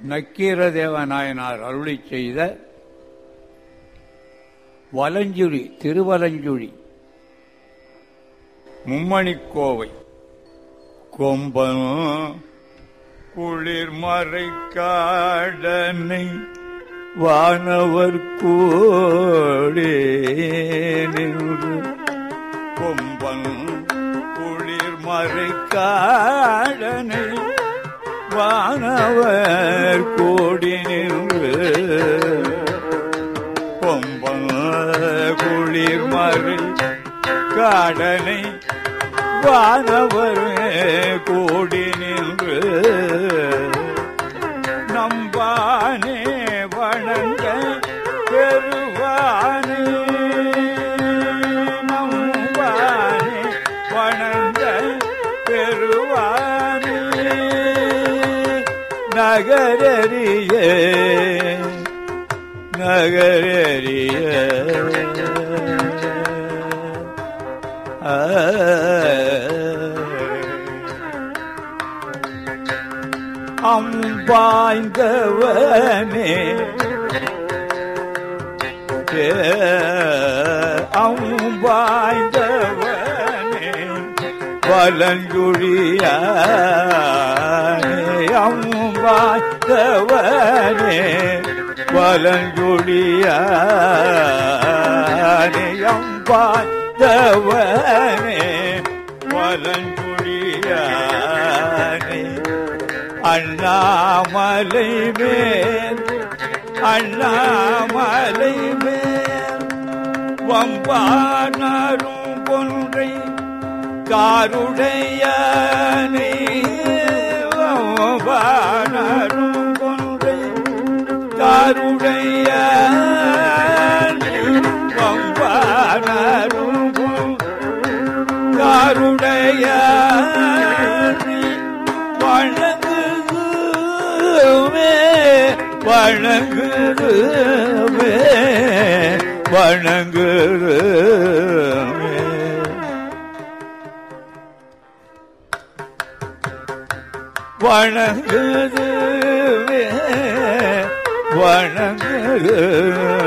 நக்கீரதேவ நாயனார் அருளி செய்த வலஞ்சுழி திருவலஞ்சுழி மும்மணிக்கோவை கொம்பனும் குளிர்மறை காடனை வானவர் கோடே நின்று கொம்பன் குளிர்மறை காடனை வானவர் கோடி நின்று கொம்பன் குளிர்மறை காடனை வானவர் கோடி நின்று நம்பானே வணங்க பெருவானே நம்பானே வணங்க பெருவானே நகரறிய நகரறிய அம்பாய்ந்தவனே அம்பாய்ந்தவனே வலஞ்சுழியானே அம்பாய்ந்தவனே வலஞ்சுழியானே அம்பாய்ந்தவனே வலஞ்சுழியானே அண்ணாமலை மேல் அண்ணாமலை மேல் வம்பானரும் கொன்றை காருடையானே வம்பானரும் கொன்றை காருடையானே வம்பானரும் காருடையானே வணங்குவே வணங்குவே வணங்குவே வணங்குவே வணங்குவே